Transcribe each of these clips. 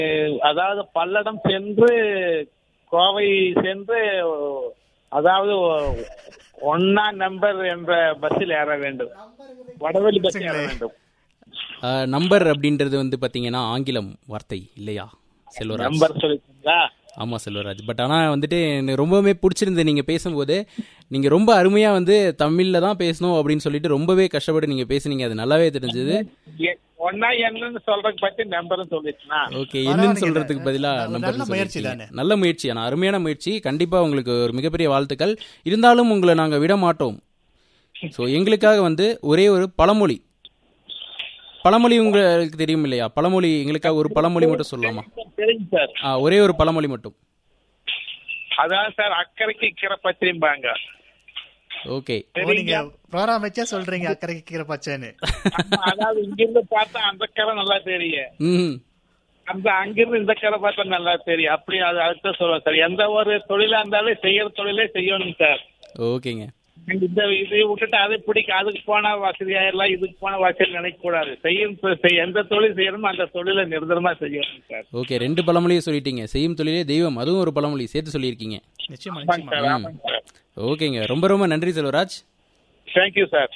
அதாவது பல்லடம் சென்று கோவை சென்று அதாவது ஒன்னா நம்பர் என்ற பஸ்ஸில் ஏற வேண்டும் வடவெளி பஸ் ஏற வேண்டும் அஹ், நம்பர் அப்படின்றது வந்து பாத்தீங்கன்னா ஆங்கிலம் வார்த்தை இல்லையா செல்வராஜ் நம்பர் சொல்லிட்டீங்களா ஆமா செல்வராஜ் பட் ஆனா வந்துட்டு எனக்கு ரொம்பவே பிடிச்சிருந்து நீங்க பேசும்போது நீங்க ரொம்ப அருமையா வந்து தமிழ்ல தான் பேசணும் அப்படின்னு சொல்லிட்டு ரொம்பவே கஷ்டப்பட்டு நீங்க பேசுனீங்க அது நல்லாவே தெரிஞ்சது எ- ஒன்னா என்னன்னு சொல்றதுக்கு பத்தி நம்பரும் சொல்லிட்டுனா ஓகே என்னன்னு சொல்றதுக்கு பதிலா நல்ல நம்பர் முயற்சி சொல்லிருக்கீங்க. நல்ல முயற்சி ஆனா அருமையான முயற்சி கண்டிப்பா உங்களுக்கு ஒரு மிகப்பெரிய வாழ்த்துக்கள் இருந்தாலும் உங்களை நாங்க விட மாட்டோம் சோ எங்களுக்காக வந்து ஒரே ஒரு பழமொழி பழமொழி உங்களுக்கு தெரியும் இல்லையா பழமொழி எங்களுக்காக ஒரு பழமொழி மட்டும் சொல்லலாமா தெரியும் சார் ஆ, ஒரே ஒரு பழமொழி மட்டும் அதான் சார் அக்கறைக்கு இக்கிற பத்திரிம்பாங்க ஓகே ஓ, நீங்க ப்ரோக்ராம் வச்சா சொல்றீங்க அக்கறைக்கு கீரை பச்சைன்னு ஆமா, அதாவது இங்கிருந்து பார்த்தா அந்த கரை நல்லா தெரியும் ம் அந்த அங்கிருந்து இந்த கரை பார்த்தா நல்லா தெரியும் அப்படி அது அடுத்த சொல்லுவேன் சார் எந்த ஒரு தொழிலா இருந்தாலும் செய்யற தொழிலே செய்யணும் சார் ஓகேங்க இந்த இது விட்டுட்டு அதை பிடிக்க அதுக்கு போனா வசதியாயிரலாம் இதுக்கு போனா வசதி நினைக்க கூடாது செய்யும் தொ- செய்- எந்த தொழில் செய்யணுமோ அந்த தொழிலை நிரந்தரமா செய்யணும் சார் ஓகே ரெண்டு பழமொழியை சொல்லிட்டீங்க செய்யும் தொழிலே தெய்வம் அதுவும் ஒரு பழமொழி சேர்த்து சொல்லியிருக்கீங்க நிச்சயமா ஆமாங்க நிச்சயமா சார் ஆமாங்க சார் ஓகேங்க ரொம்ப ரொம்ப நன்றி செல்வராஜ் தேங்க்யூ சார்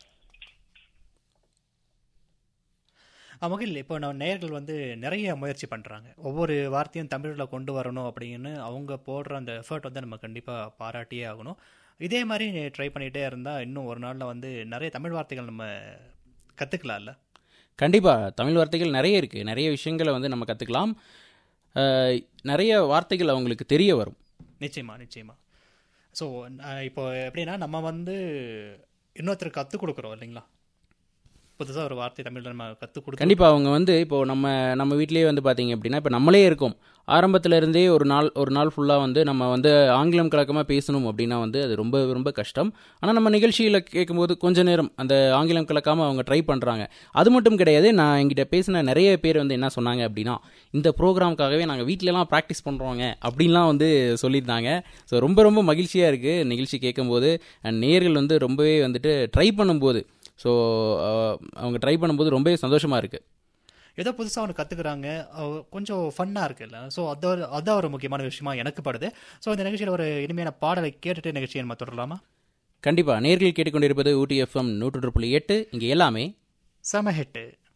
மகிழ் இப்போ நம்ம நேயர்கள் வந்து நிறைய முயற்சி பண்ணுறாங்க ஒவ்வொரு வார்த்தையும் தமிழில் கொண்டு வரணும் அப்படின்னு அவங்க போடுற அந்த எஃபர்ட் வந்து நம்ம கண்டிப்பாக பாராட்டியே ஆகணும் இதே மாதிரி ட்ரை பண்ணிகிட்டே இருந்தால் இன்னும் ஒரு நாளில் வந்து நிறைய தமிழ் வார்த்தைகள் நம்ம கற்றுக்கலாம்ல கண்டிப்பா தமிழ் வார்த்தைகள் நிறைய இருக்கு நிறைய விஷயங்களை வந்து நம்ம கத்துக்கலாம் அஹ், நிறைய வார்த்தைகள் அவங்களுக்கு தெரிய வரும் நிச்சயமா நிச்சயமா ஸோ இப்போ எப்படின்னா நம்ம வந்து இன்னொருத்தருக்கு கற்றுக் கொடுக்குறோம் இல்லைங்களா புதுசாக ஒரு வார்த்தை தமிழில் நம்ம கற்றுக் கொடுக்க கண்டிப்பா அவங்க வந்து இப்போ நம்ம நம்ம வீட்லயே வந்து பாத்தீங்க அப்படின்னா இப்போ நம்மளே இருக்கோம் ஆரம்பத்துல இருந்தே ஒரு நாள் ஒரு நாள் ஃபுல்லா வந்து நம்ம வந்து ஆங்கிலம் கலக்கமா பேசணும் அப்படின்னா வந்து அது ரொம்ப ரொம்ப கஷ்டம் ஆனா நம்ம நிகழ்ச்சியில கேட்கும்போது கொஞ்ச நேரம் அந்த ஆங்கிலம் கலக்காம அவங்க ட்ரை பண்றாங்க அது மட்டும் கிடையாது நான் என்கிட்ட பேசின நிறைய பேர் வந்து என்ன சொன்னாங்க அப்படின்னா இந்த ப்ரோக்ராம்காகவே நாங்க வீட்லலாம் ப்ராக்டிஸ் பண்றோங்க அப்படின்லாம் வந்து சொல்லியிருந்தாங்க ஸோ ரொம்ப ரொம்ப மகிழ்ச்சியா இருக்கு நிகழ்ச்சி கேட்கும்போது அண்ட் நேயர்கள் வந்து ரொம்பவே வந்துட்டு ட்ரை பண்ணும்போது ஸோ அவங்க ட்ரை பண்ணும்போது ரொம்பவே சந்தோஷமா இருக்கு ஏதோ புதுசாக ஒன்று கற்றுக்குறாங்க கொஞ்சம் ஃபன்னாக இருக்குல்ல ஸோ அது அதான் ஒரு முக்கியமான விஷயமா எனக்கு படுது ஸோ இந்த நிகழ்ச்சியில் ஒரு இனிமையான பாடலை கேட்டுட்டு நிகழ்ச்சியை நம்ம தொடரலாமா கண்டிப்பா நேர்கள் கேட்டுக்கொண்டிருப்பது ஊட்டி எஃப்எம் நூற்று புள்ளி எட்டு இங்க எல்லாமே செம ஹிட்டு